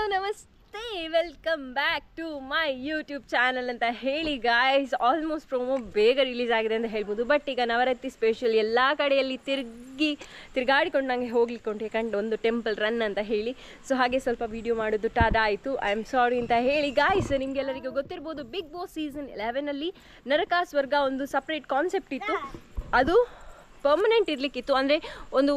ನಮಸ್ತೆ welcome back to my YouTube channel ಅಂತ ಹೇಳಿ ಗಾಯ್ಸ್ ಆಲ್ಮೋಸ್ಟ್ ಪ್ರೊಮೋ ಬೇಗ ರಿಲೀಸ್ ಆಗಿದೆ ಅಂತ ಹೇಳ್ಬೋದು ಬಟ್ ಈಗ ನವರಾತ್ರಿ ಸ್ಪೆಷಲ್ ಎಲ್ಲ ಕಡೆಯಲ್ಲಿ ತಿರುಗಿ ತಿರುಗಾಡಿಕೊಂಡು ನನಗೆ ಹೋಗ್ಲಿಕ್ಕೆ ಉಂಟು ಯಾಕಂದ್ರೆ ಒಂದು ಟೆಂಪಲ್ ರನ್ ಅಂತ ಹೇಳಿ ಸೊ ಹಾಗೆ ಸ್ವಲ್ಪ ವಿಡಿಯೋ ಮಾಡೋದು ಟಾದಾಯಿತು ಐ ಆಮ್ ಸಾರಿ ಅಂತ ಹೇಳಿ ಗಾಯ್ಸ್ ನಿಮಗೆಲ್ಲರಿಗೂ ಗೊತ್ತಿರ್ಬೋದು ಬಿಗ್ ಬಾಸ್ ಸೀಸನ್ ಲೆವೆನಲ್ಲಿ ನರಕ ಸ್ವರ್ಗ ಒಂದು ಸಪ್ರೇಟ್ ಕಾನ್ಸೆಪ್ಟ್ ಇತ್ತು ಅದು ಪರ್ಮನೆಂಟ್ ಇರಲಿಕ್ಕಿತ್ತು ಅಂದರೆ ಒಂದು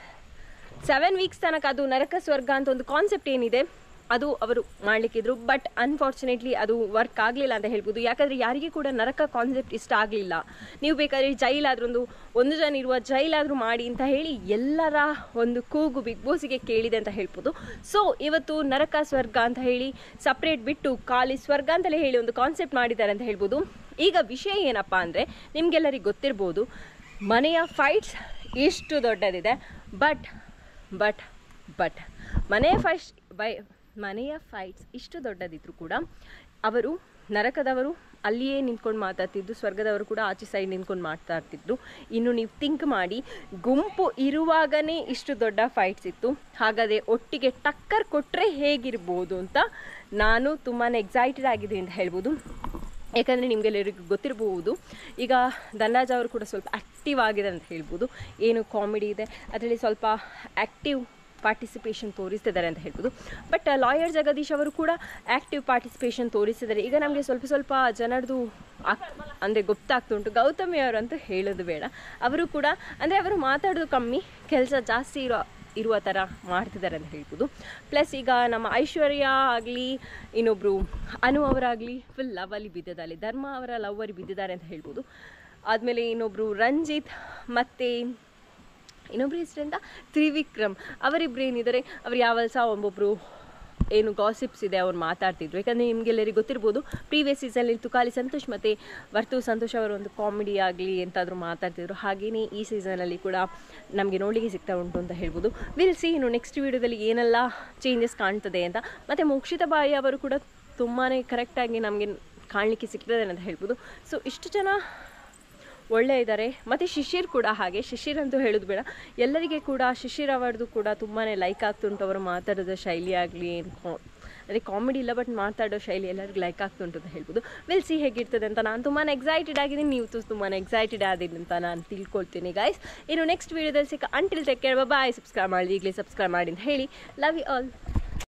ಸೆವೆನ್ ವೀಕ್ಸ್ ತನಕ ಅದು ನರಕ ಸ್ವರ್ಗ ಅಂತ ಒಂದು ಕಾನ್ಸೆಪ್ಟ್ ಏನಿದೆ ಅದು ಅವರು ಮಾಡಲಿಕ್ಕಿದ್ರು ಬಟ್ ಅನ್ಫಾರ್ಚುನೇಟ್ಲಿ ಅದು ವರ್ಕ್ ಆಗಲಿಲ್ಲ ಅಂತ ಹೇಳ್ಬೋದು ಯಾಕಂದರೆ ಯಾರಿಗೆ ಕೂಡ ನರಕ ಕಾನ್ಸೆಪ್ಟ್ ಇಷ್ಟ ಆಗಲಿಲ್ಲ ನೀವು ಬೇಕಾದರೆ ಜೈಲಾದ್ರೂ ಒಂದು ಒಂದು ಜನ ಇರುವ ಜೈಲಾದರೂ ಮಾಡಿ ಅಂತ ಹೇಳಿ ಎಲ್ಲರ ಒಂದು ಕೂಗು ಬಿಗ್ ಬಾಸಿಗೆ ಕೇಳಿದೆ ಅಂತ ಹೇಳ್ಬೋದು ಸೊ ಇವತ್ತು ನರಕ ಸ್ವರ್ಗ ಅಂತ ಹೇಳಿ ಸಪ್ರೇಟ್ ಬಿಟ್ಟು ಖಾಲಿ ಸ್ವರ್ಗ ಅಂತಲೇ ಹೇಳಿ ಒಂದು ಕಾನ್ಸೆಪ್ಟ್ ಮಾಡಿದ್ದಾರೆ ಅಂತ ಹೇಳ್ಬೋದು ಈಗ ವಿಷಯ ಏನಪ್ಪ ಅಂದರೆ ನಿಮಗೆಲ್ಲರಿಗೆ ಗೊತ್ತಿರ್ಬೋದು ಮನೆಯ ಫೈಟ್ಸ್ ಇಷ್ಟು ದೊಡ್ಡದಿದೆ ಬಟ್ ಬಟ್ ಬಟ್ ಮನೆಯ ಫೈಟ್ಸ್ ಬೈ ಮನೆಯ ಫೈಟ್ಸ್ ಇಷ್ಟು ದೊಡ್ಡದಿದ್ರು ಕೂಡ ಅವರು ನರಕದವರು ಅಲ್ಲಿಯೇ ನಿಂತ್ಕೊಂಡು ಮಾತಾಡ್ತಿದ್ದು ಸ್ವರ್ಗದವರು ಕೂಡ ಆಚೆ ಸೈಡ್ ನಿಂತ್ಕೊಂಡು ಮಾತಾಡ್ತಿದ್ರು ಇನ್ನು ನೀವು ಥಿಂಕ್ ಮಾಡಿ ಗುಂಪು ಇರುವಾಗನೇ ಇಷ್ಟು ದೊಡ್ಡ ಫೈಟ್ಸ್ ಇತ್ತು ಹಾಗಾದರೆ ಒಟ್ಟಿಗೆ ಟಕ್ಕರ್ ಕೊಟ್ಟರೆ ಹೇಗಿರ್ಬೋದು ಅಂತ ನಾನು ತುಂಬಾ ಎಕ್ಸೈಟೆಡ್ ಆಗಿದೆ ಅಂತ ಹೇಳ್ಬೋದು ಯಾಕಂದರೆ ನಿಮಗೆಲ್ಲರಿಗೂ ಗೊತ್ತಿರಬಹುದು ಈಗ ಧನರಾಜ್ ಅವರು ಕೂಡ ಸ್ವಲ್ಪ ಆ್ಯಕ್ಟಿವ್ ಆಗಿದೆ ಅಂತ ಹೇಳ್ಬೋದು ಏನು ಕಾಮಿಡಿ ಇದೆ ಅದರಲ್ಲಿ ಸ್ವಲ್ಪ ಆ್ಯಕ್ಟಿವ್ ಪಾರ್ಟಿಸಿಪೇಷನ್ ತೋರಿಸ್ತಿದ್ದಾರೆ ಅಂತ ಹೇಳ್ಬೋದು ಬಟ್ ಲಾಯರ್ ಜಗದೀಶ್ ಅವರು ಕೂಡ ಆ್ಯಕ್ಟಿವ್ ಪಾರ್ಟಿಸಿಪೇಷನ್ ತೋರಿಸ್ತಿದ್ದಾರೆ ಈಗ ನಮಗೆ ಸ್ವಲ್ಪ ಸ್ವಲ್ಪ ಜನರದು ಆಕ್ ಅಂದರೆ ಗೊತ್ತಾಗ್ತುಂಟು ಗೌತಮಿ ಅವರು ಅಂತ ಹೇಳೋದು ಬೇಡ ಅವರು ಕೂಡ ಅಂದರೆ ಅವರು ಮಾತಾಡೋದು ಕಮ್ಮಿ ಕೆಲಸ ಜಾಸ್ತಿ ಇರೋ ಇರುವ ಥರ ಮಾಡ್ತಿದ್ದಾರೆ ಅಂತ ಹೇಳ್ಬೋದು ಪ್ಲಸ್ ಈಗ ನಮ್ಮ ಐಶ್ವರ್ಯ ಆಗಲಿ ಇನ್ನೊಬ್ಬರು ಅನು ಅವರಾಗಲಿ ಫುಲ್ ಲವಲ್ಲಿ ಬಿದ್ದಿದ್ದಾರೆ ಧರ್ಮ ಅವರ ಲವ್ವಲ್ಲಿ ಬಿದ್ದಿದ್ದಾರೆ ಅಂತ ಹೇಳ್ಬೋದು ಆದಮೇಲೆ ಇನ್ನೊಬ್ಬರು ರಂಜಿತ್ ಮತ್ತು ಇನ್ನೊಬ್ರು ಹೆಸರಿಂದ ತ್ರಿವಿಕ್ರಮ್ ಅವರಿಬ್ರು ಏನಿದ್ದಾರೆ ಅವ್ರು ಯಾವಲ್ ಸಹ ಒಬ್ಬೊಬ್ಬರು ಏನು ಗಾಸಿಪ್ಸ್ ಇದೆ ಅವ್ರು ಮಾತಾಡ್ತಿದ್ರು ಯಾಕಂದರೆ ನಿಮಗೆಲ್ಲರಿಗೂ ಗೊತ್ತಿರ್ಬೋದು ಪ್ರೀವಿಯಸ್ ಸೀಸನಲ್ಲಿ ತುಕಾಲಿ ಸಂತೋಷ್ ಮತ್ತು ವರ್ತು ಸಂತೋಷ್ ಅವರು ಒಂದು ಕಾಮಿಡಿ ಆಗಲಿ ಎಂತಾದರೂ ಮಾತಾಡ್ತಿದ್ರು ಹಾಗೆಯೇ ಈ ಸೀಸನಲ್ಲಿ ಕೂಡ ನಮಗೆ ನೋಡಲಿಕ್ಕೆ ಸಿಗ್ತಾ ಉಂಟು ಅಂತ ಹೇಳ್ಬೋದು ವಿಲ್ ಸಿ ಇನ್ನು ನೆಕ್ಸ್ಟ್ ವೀಡಿಯೋದಲ್ಲಿ ಏನೆಲ್ಲ ಚೇಂಜಸ್ ಕಾಣ್ತದೆ ಅಂತ ಮತ್ತು ಮೋಕ್ಷಿತ ಬಾಯಿ ಅವರು ಕೂಡ ತುಂಬಾ ಕರೆಕ್ಟಾಗಿ ನಮಗೆ ಕಾಣಲಿಕ್ಕೆ ಸಿಗ್ತದೆ ಅಂತ ಹೇಳ್ಬೋದು ಸೊ ಇಷ್ಟು ಜನ ಒಳ್ಳೆ ಇದ್ದಾರೆ ಮತ್ತು ಶಿಶಿರ್ ಕೂಡ ಹಾಗೆ ಶಿಶಿರ್ ಅಂತೂ ಹೇಳೋದು ಬೇಡ ಎಲ್ಲರಿಗೆ ಕೂಡ ಶಿಶಿರ್ ಅವರದು ಕೂಡ ತುಂಬಾ ಲೈಕ್ ಆಗ್ತುಂಟು ಅವರು ಮಾತಾಡೋದು ಶೈಲಿ ಆಗಲಿ ಅದೇ ಕಾಮಿಡಿ ಇಲ್ಲ ಬಟ್ ಮಾತಾಡೋ ಶೈಲಿ ಎಲ್ಲರಿಗೂ ಲೈಕ್ ಆಗ್ತುಂಟು ಅಂತ ಹೇಳ್ಬೋದು ವಿಲ್ ಸಿ ಹೇಗಿರ್ತದೆ ಅಂತ ನಾನು ತುಂಬಾ ಎಕ್ಸೈಟೆಡ್ ಆಗಿದ್ದೀನಿ ನೀವು ತುಂಬಾ ಎಕ್ಸೈಟೆಡ್ ಆದಿದ್ದೀನಿ ಅಂತ ನಾನು ತಿಳ್ಕೊಳ್ತೀನಿ ಗೈಸ್ ಇನ್ನು ನೆಕ್ಸ್ಟ್ ವೀಡಿಯೋದಲ್ಲಿ ಸಿಕ್ಕ ಅಂಟಿಲ್ ಟೆಕ್ ಕೇಳುವ ಬಾಯ್ ಸಬ್ಸ್ಕ್ರೈಬ್ ಮಾಡಿ ಈಗಲೇ ಸಬ್ಸ್ಕ್ರೈಬ್ ಮಾಡಿ ಅಂತ ಹೇಳಿ ಲವ್ ಯು ಆಲ್